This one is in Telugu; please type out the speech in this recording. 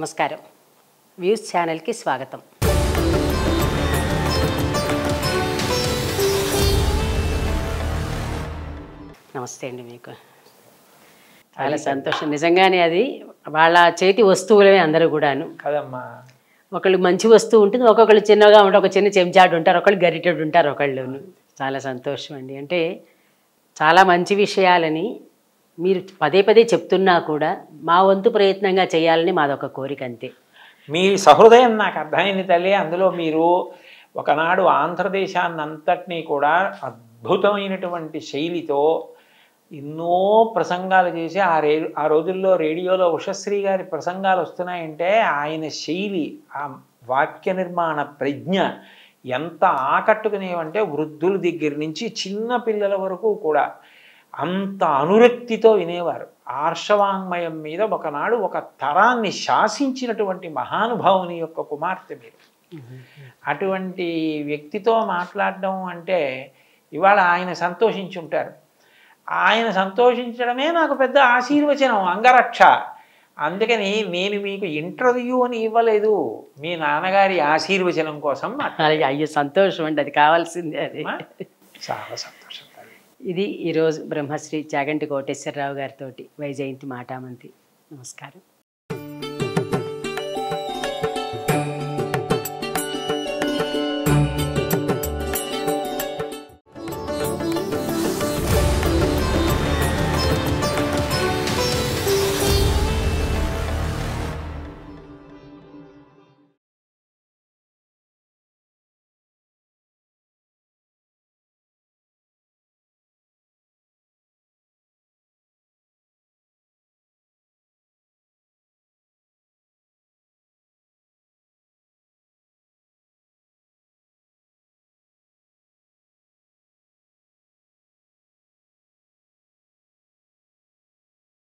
నమస్కారం వ్యూస్ ఛానల్కి స్వాగతం నమస్తే అండి మీకు చాలా సంతోషం నిజంగానే అది వాళ్ళ చేతి వస్తువులే అందరూ కూడాను కదమ్మా ఒకళ్ళు మంచి వస్తువు ఉంటుంది ఒక్కొక్కళ్ళు చిన్నగా ఉంటారు ఒక చిన్న చెంచాడు ఉంటారు ఒకళ్ళు గరిటెడు ఉంటారు ఒకళ్ళు చాలా సంతోషం అండి అంటే చాలా మంచి విషయాలని మీరు పదే పదే చెప్తున్నా కూడా మా వంతు ప్రయత్నంగా చేయాలని మాదొక కోరిక అంతే మీ సహృదయం నాకు అర్థమైంది తల్లి అందులో మీరు ఒకనాడు ఆంధ్రదేశాన్నంతటినీ కూడా అద్భుతమైనటువంటి శైలితో ఎన్నో ప్రసంగాలు చేసి ఆ రే ఆ రోజుల్లో రేడియోలో ఉషశ్రీ గారి ప్రసంగాలు వస్తున్నాయంటే ఆయన శైలి ఆ వాక్య నిర్మాణ ప్రజ్ఞ ఎంత ఆకట్టుకునేవంటే వృద్ధుల దగ్గర నుంచి చిన్న పిల్లల వరకు కూడా అంత అనురక్తితో వినేవారు ఆర్షవాంగ్మయం మీద ఒకనాడు ఒక తరాన్ని శాసించినటువంటి మహానుభావుని యొక్క కుమార్తె మీరు అటువంటి వ్యక్తితో మాట్లాడడం అంటే ఇవాళ ఆయన సంతోషించి ఉంటారు ఆయన సంతోషించడమే నాకు పెద్ద ఆశీర్వచనం అంగరక్ష అందుకని నేను మీకు ఇంటర్వ్యూ అని ఇవ్వలేదు మీ నాన్నగారి ఆశీర్వచనం కోసం మాట్లాడాను. అలాగే అయ్యో సంతోషం అండి అది కావాల్సిందే అది చాలా సంతోషం తల్లి. ఇది ఈరోజు బ్రహ్మశ్రీ చాగంటి కోటేశ్వరరావు గారితో వైజయంతి మాటామంతి నమస్కారం